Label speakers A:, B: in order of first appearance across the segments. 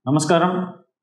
A: నమస్కారం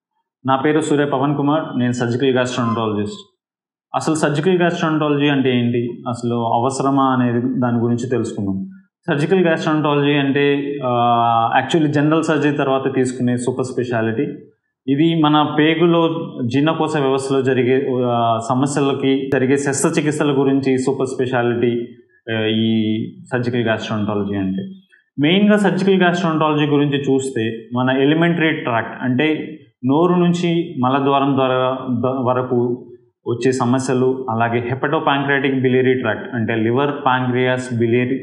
A: నా పేరు సూర్య పవన్ కుమార్ నేను సర్జికల్ గ్యాస్ట్రాంటాలజిస్ట్ అసలు సర్జికల్ గ్యాస్ట్రాంటాలజీ అంటే ఏంటి అసలు అవసరమా అనేది దాని గురించి తెలుసుకుందాం సర్జికల్ గ్యాస్ట్రాంటాలజీ అంటే యాక్చువల్లీ జనరల్ సర్జరీ తర్వాత తీసుకునే సూపర్ స్పెషాలిటీ ఇది మన పేగులో జీర్ణకోశ వ్యవస్థలో జరిగే ఆ, సమస్యలకి జరిగే శస్త్రచికిత్సల గురించి సూపర్ స్పెషాలిటీ ఆ, ఈ సర్జికల్ గ్యాస్ట్రాంటాలజీ అంటే మెయిన్గా సర్జికల్ గ్యాస్ట్రాంటాలజీ గురించి చూస్తే మన ఎలిమెంటరీ ట్రాక్ట్ అంటే నోరు నుంచి మలద్వారం ద్వారా ద- వరకు వచ్చే సమస్యలు అలాగే హెపటో పాంక్రియాటిక్ బిలియరీ ట్రాక్ట్ అంటే liver pancreas biliary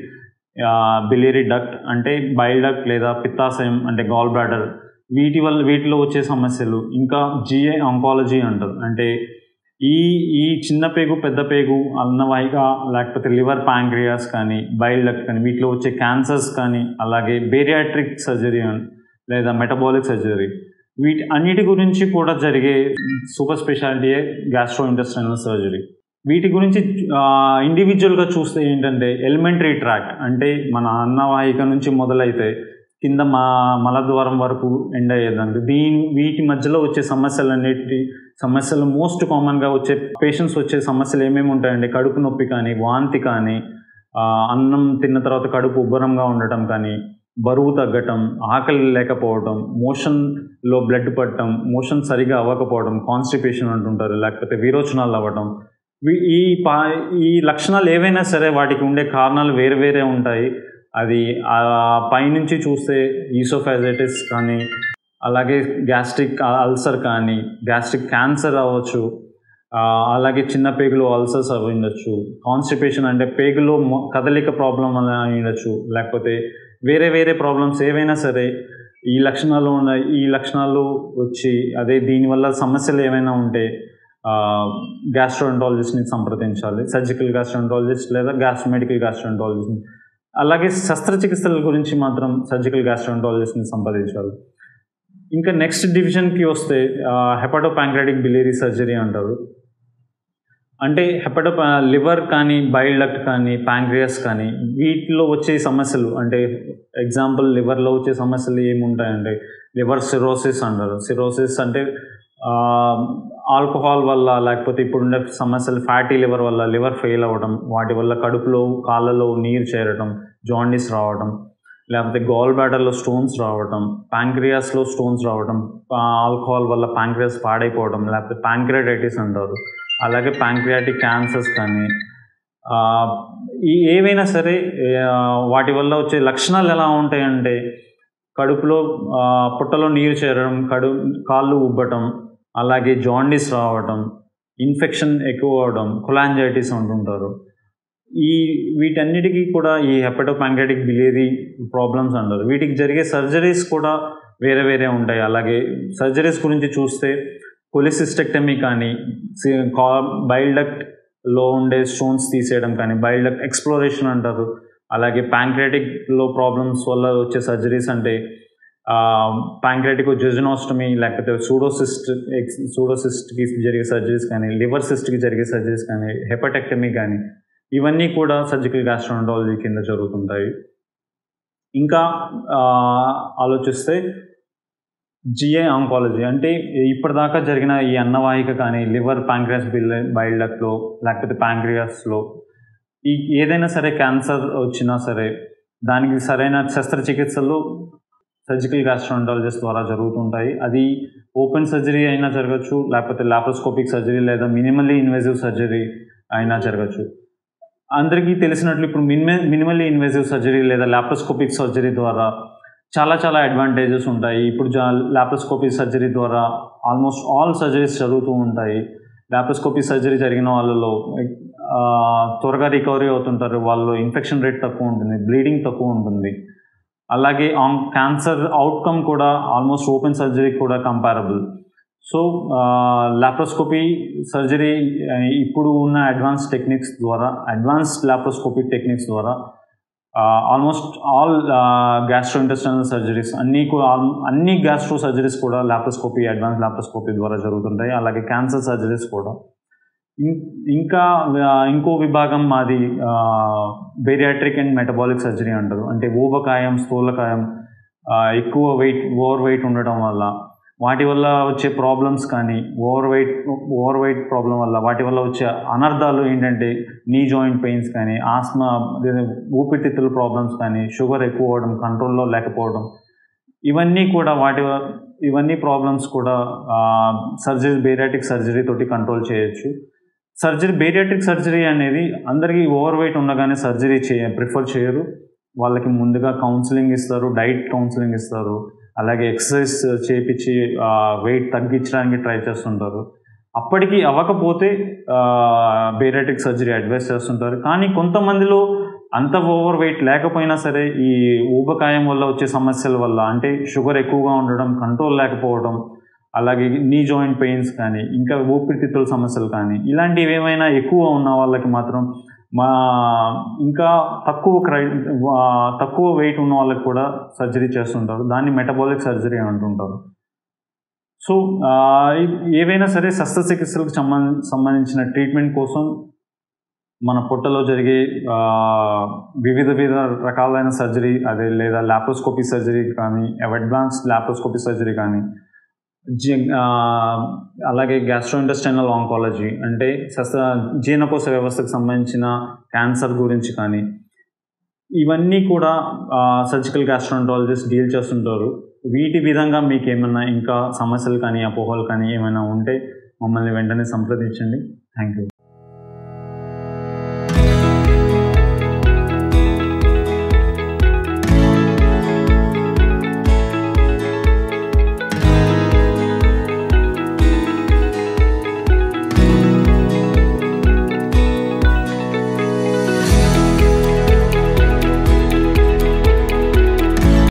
A: biliary duct అంటే బైల్ డక్ట్ లేదా పిత్తాశయం అంటే గాల్ బ్లాడర్ వీటి వల్ల వీటిలో వచ్చే సమస్యలు ఇంకా జిఏ ఆంకాలజీ అంటారు అంటే ఈ ఈ చిన్న పేగు పెద్ద పేగు అన్నవాహిక లేకపోతే లివర్ పాంక్రియాస్ కానీ బైల్ డక్ట్ కానీ వీటిలో వచ్చే క్యాన్సర్స్ కానీ అలాగే బేరియాట్రిక్ సర్జరీ లేదా మెటబాలిక్ సర్జరీ వీటి అన్నిటి గురించి కూడా జరిగే సూపర్ స్పెషాలిటీయే గ్యాస్ట్రో ఇంటెస్టైనల్ సర్జరీ వీటి గురించి ఇండివిజువల్గా చూస్తే ఏంటంటే ఎలిమెంటరీ ట్రాక్ అంటే మన అన్నవాహిక నుంచి మొదలైతే కింద మా మలద్వారం వరకు ఎండ్ అయ్యేదానికి దీని వీటి మధ్యలో వచ్చే సమస్యలన్నిటి సమస్యలు మోస్ట్ కామన్గా వచ్చే పేషెంట్స్ వచ్చే సమస్యలు ఏమేమి ఉంటాయండి కడుపు నొప్పి కానీ వాంతి కానీ ఆ, అన్నం తిన్న తర్వాత కడుపు ఉబ్బరంగా ఉండటం కానీ బరువు తగ్గటం ఆకలి లేకపోవడం మోషన్లో బ్లడ్ పట్టడం మోషన్ సరిగా అవ్వకపోవడం కాన్స్టిపేషన్ అంటుంటారు లేకపోతే విరోచనాలు అవ్వడం వీ- ఈ పా ఈ లక్షణాలు ఏవైనా సరే వాటికి ఉండే కారణాలు వేరు వేరే ఉంటాయి అది ఆ పైనుంచి చూస్తే ఈసోఫైజైటిస్ కానీ అలాగే గ్యాస్ట్రిక్ అల్సర్ కానీ గ్యాస్ట్రిక్ క్యాన్సర్ అవ్వచ్చు ఆ, అలాగే చిన్న పేగులో అల్సర్స్ అవి ఉండొచ్చు కాన్స్టిపేషన్ అంటే పేగులో మొ- కదలిక ప్రాబ్లం వల్ల అయి ఉండొచ్చు లేకపోతే వేరే వేరే ప్రాబ్లమ్స్ ఏవైనా సరే ఈ లక్షణాలు ఉన్న ఈ లక్షణాలు వచ్చి అదే దీనివల్ల సమస్యలు ఏమైనా ఉంటే గ్యాస్ట్రోంటాలజిస్ట్ని సంప్రదించాలి సర్జికల్ గ్యాస్ట్రోంటాలజిస్ట్ లేదా గ్యాస్ మెడికల్ గ్యాస్ట్రోంటాలజిస్ట్ని అలాగే శస్త్రచికిత్సల గురించి మాత్రం సర్జికల్ గ్యాస్ట్రోంటాలజిస్ట్ని సంప్రదించాలి ఇంకా నెక్స్ట్ డివిజన్కి వస్తే హెపటో ప్యాంక్రాటిక్ బిలేరీ సర్జరీ అంటారు అంటే హెపటో లివర్ కానీ బైల్ డక్ట్ కానీ ప్యాంక్రియాస్ కానీ వీటిలో వచ్చే సమస్యలు అంటే ఎగ్జాంపుల్ లివర్లో వచ్చే సమస్యలు ఏముంటాయంటే లివర్ సిరోసిస్ అంటారు సిరోసిస్ అంటే ఆల్కహాల్ వల్ల లేకపోతే ఇప్పుడుండే సమస్యలు ఫ్యాటీ లివర్ వల్ల లివర్ ఫెయిల్ అవ్వడం వాటి వల్ల కడుపులో కాళ్ళలో నీరు చేరడం జాండీస్ రావడం లేకపోతే గోల్ బ్లాడర్లో స్టోన్స్ రావడం ప్యాంక్రియాస్లో స్టోన్స్ రావడం ఆల్కహాల్ వల్ల ప్యాంక్రియాస్ పాడైపోవడం లేకపోతే ప్యాంక్రియాటైటిస్ అంటారు అలాగే ప్యాంక్రియాటిక్ క్యాన్సర్స్ కానీ ఆ, ఈ ఏవైనా సరే ఆ, వాటి వల్ల వచ్చే లక్షణాలు ఎలా ఉంటాయంటే కడుపులో ఆ, పుట్టలో నీరు చేరడం కడు కాళ్ళు ఉబ్బటం అలాగే జాండీస్ రావడం ఇన్ఫెక్షన్ ఎక్కువ అవడం కొలాంజైటిస్ అంటుంటారు ఈ వీటన్నిటికీ కూడా ఈ హెపటో ప్యాంక్రాటిక్ బిలియరీ ప్రాబ్లమ్స్ అంటారు వీటికి జరిగే సర్జరీస్ కూడా వేరే వేరే ఉంటాయి అలాగే సర్జరీస్ గురించి చూస్తే కొలిసిస్టెక్టమీ కానీ బైల్ డక్ట్లో ఉండే స్టోన్స్ తీసేయడం కానీ బైల్ డక్ట్ ఎక్స్ప్లోరేషన్ అంటారు అలాగే ప్యాంక్రాటిక్లో ప్రాబ్లమ్స్ వల్ల వచ్చే సర్జరీస్ అంటే ప్యాంక్రాటిక్ జెజనోస్టమీ లేకపోతే సూడోసిస్ట్ సూడోసిస్ట్కి జరిగే సర్జరీస్ కానీ లివర్ సిస్ట్కి జరిగే సర్జరీస్ కానీ హెపటెక్టమీ కానీ ఇవన్నీ కూడా సర్జికల్ గ్యాస్ట్రాంటాలజీ కింద జరుగుతుంటాయి ఇంకా ఆ, ఆలోచిస్తే జిఏ ఆంకాలజీ అంటే ఇప్పటిదాకా జరిగిన ఈ అన్నవాహిక కానీ లివర్ ప్యాంక్రియాస్ బిల్ బైల్ డక్ట్లో లేకపోతే ప్యాంక్రియాస్లో ఈ ఏదైనా సరే క్యాన్సర్ వచ్చినా సరే దానికి సరైన శస్త్రచికిత్సలు సర్జికల్ గ్యాస్ట్రాంటాలజిస్ట్ ద్వారా జరుగుతుంటాయి అది ఓపెన్ సర్జరీ అయినా జరగచ్చు లేకపోతే లాప్రోస్కోపిక్ సర్జరీ లేదా మినిమల్లీ ఇన్వేజివ్ సర్జరీ అయినా జరగచ్చు అందరికీ తెలిసినట్లు ఇప్పుడు మినిమ మినిమల్లీ ఇన్వేజివ్ సర్జరీ లేదా లాప్రోస్కోపిక్ సర్జరీ ద్వారా చాలా చాలా అడ్వాంటేజెస్ ఉంటాయి ఇప్పుడు జా లాప్రోస్కోపిక్ సర్జరీ ద్వారా ఆల్మోస్ట్ ఆల్ సర్జరీస్ జరుగుతూ ఉంటాయి లాప్రోస్కోపిక్ సర్జరీ జరిగిన వాళ్ళలో ఆ, త్వరగా రికవరీ అవుతుంటారు వాళ్ళు ఇన్ఫెక్షన్ రేట్ తక్కువ ఉంటుంది బ్లీడింగ్ తక్కువ ఉంటుంది అలాగే ఆన్ క్యాన్సర్ అవుట్కమ్ కూడా ఆల్మోస్ట్ ఓపెన్ సర్జరీ కూడా కంపారబుల్ సో లాప్రోస్కోపీ సర్జరీ ఇప్పుడు ఉన్న అడ్వాన్స్ టెక్నిక్స్ ద్వారా అడ్వాన్స్డ్ లాప్రోస్కోపీ టెక్నిక్స్ ద్వారా almost all gastro intestinal surgeries అన్నీ కూడా అన్ని గ్యాస్ట్రో సర్జరీస్ కూడా లాప్రోస్కోపీ అడ్వాన్స్ లాప్రోస్కోపీ ద్వారా జరుగుతుంటాయి అలాగే క్యాన్సర్ సర్జరీస్ కూడా ఇం- ఇంకా ఆ, ఇంకో విభాగం మాది బేరియాట్రిక్ అండ్ మెటబాలిక్ సర్జరీ అంటారు అంటే ఊబకాయం స్థూలకాయం ఆ, ఎక్కువ వెయిట్ ఓవర్ వెయిట్ ఉండటం వల్ల వాటి వల్ల వచ్చే ప్రాబ్లమ్స్ కానీ over weight over weight problem వల్ల వాటి వల్ల వచ్చే అనర్థాలు ఏంటంటే నీ జాయింట్ పెయిన్స్ కానీ ఆస్మా ఊపిరితిత్తుల ప్రాబ్లమ్స్ కానీ షుగర్ ఎక్కువ అవ్వడం కంట్రోల్లో లేకపోవడం ఇవన్నీ కూడా వాటి వ- ఇవన్నీ ప్రాబ్లమ్స్ కూడా సర్జరీ బేరియాటిక్ సర్జరీ తోటి కంట్రోల్ చేయొచ్చు సర్జరీ బేరియాటిక్ సర్జరీ అనేది అందరికీ ఓవర్ వెయిట్ ఉండగానే సర్జరీ చేయ ప్రిఫర్ చేయరు వాళ్ళకి ముందుగా కౌన్సిలింగ్ ఇస్తారు డైట్ కౌన్సిలింగ్ ఇస్తారు అలాగే ఎక్సర్సైజ్ చేపించి వెయిట్ తగ్గించడానికి ట్రై చేస్తుంటారు అప్పటికి అవ్వకపోతే బేరియాటిక్ సర్జరీ అడ్వైస్ చేస్తుంటారు కానీ కొంతమందిలో అంత ఓవర్ వెయిట్ లేకపోయినా సరే ఈ ఊబకాయం వల్ల వచ్చే సమస్యల వల్ల అంటే షుగర్ ఎక్కువగా ఉండడం కంట్రోల్ లేకపోవడం అలాగే నీ జాయింట్ పెయిన్స్ కానీ ఇంకా ఊపిరితిత్తుల సమస్యలు కానీ ఇలాంటివి ఏమైనా ఎక్కువ ఉన్న వాళ్ళకి మాత్రం మా ఇంకా తక్కువ క్రై ఆ, తక్కువ వెయిట్ ఉన్న వాళ్ళకి కూడా సర్జరీ చేస్తుంటారు దాన్ని మెటబాలిక్ సర్జరీ అంటుంటారు సో ఆ, ఇ- ఏవైనా సరే శస్త్రచికిత్సలకు సంబంధ సంబంధించిన ట్రీట్మెంట్ కోసం మన పొట్టలో జరిగే ఆ, వివిధ వివిధ రకాలైన సర్జరీ అదే లేదా ల్యాప్రోస్కోపీ సర్జరీ కానీ అడ్వాన్స్ ల్యాప్రోస్కోపీ సర్జరీ కానీ జి ఆ, అలాగే గ్యాస్ట్రోఇంటెస్టైనల్ ఆంకాలజీ అంటే శస్త్ర జీర్ణకోశ వ్యవస్థకు సంబంధించిన క్యాన్సర్ గురించి కానీ ఇవన్నీ కూడా సర్జికల్ గ్యాస్ట్రోంటాలజిస్ట్ డీల్ చేస్తుంటారు వీటి విధంగా మీకు ఏమైనా ఇంకా సమస్యలు కానీ అపోహలు కానీ ఏమైనా ఉంటే మమ్మల్ని వెంటనే సంప్రదించండి థ్యాంక్ యూ